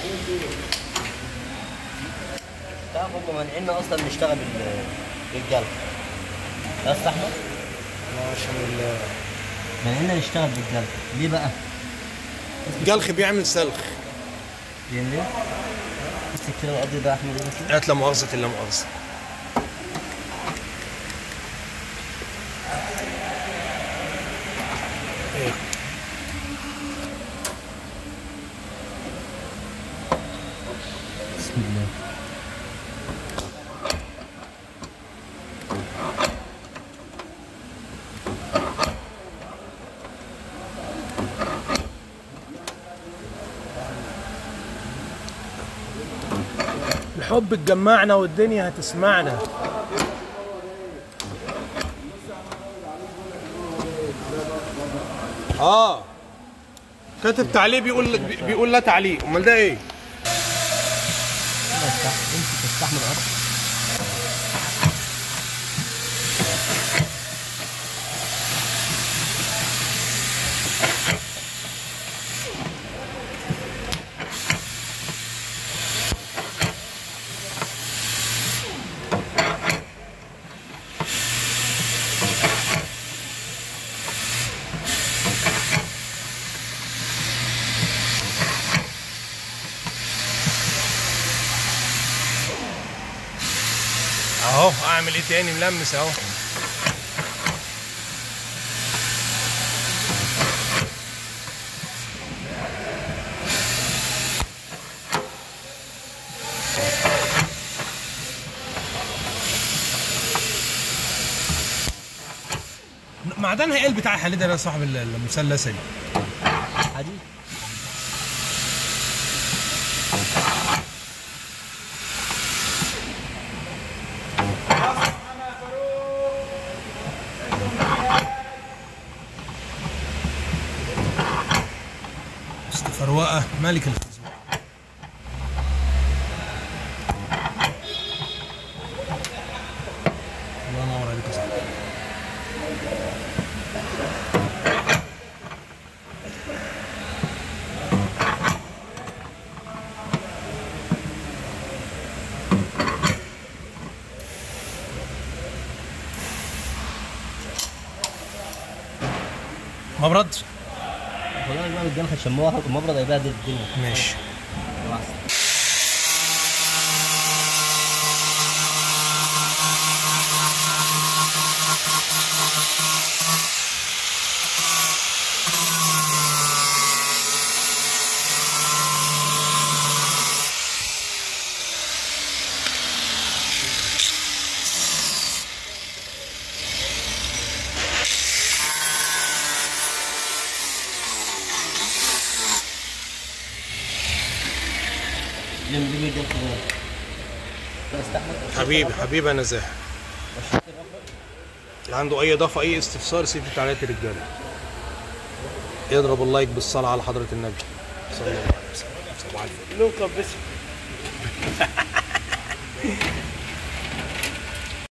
تعرف هم مانعيننا اصلا نشتغل بال بالجلد يا أستاذ احمد عشان ال- مانعيننا نشتغل بالجلد ليه بقى؟ الجلخ بيعمل سلخ ليه ليه؟ امسك كده القضي ده يا احمد امسك هات لا مؤاخذة الا مؤاخذة إيه. بسم الله الحب اتجمعنا والدنيا هتسمعنا اه كاتب تعليق بيقول بيقول لا تعليق امال ده ايه كده استح- امسك استحمل القطر اهو اعمل ايه تاني ملمس اهو معدنها ايه بتاع الحديد ده يا صاحب المثلثه دي حديد استفروقه ملك الفيسبوك الله ينور عليك يا صاحبي مبرد خلاص بقى الجلخ شموها المبرد هيبهدل الدنيا ماشي لما تيجي الجلخ ده لا استحمل حبيبي حبيبي انا زاهر اللي عنده اي اضافه اي استفسار سيب في تعليقات الرجاله يضرب اللايك بالصلاه على حضره النبي صلى الله عليه وسلم صباح الفل نقطة بس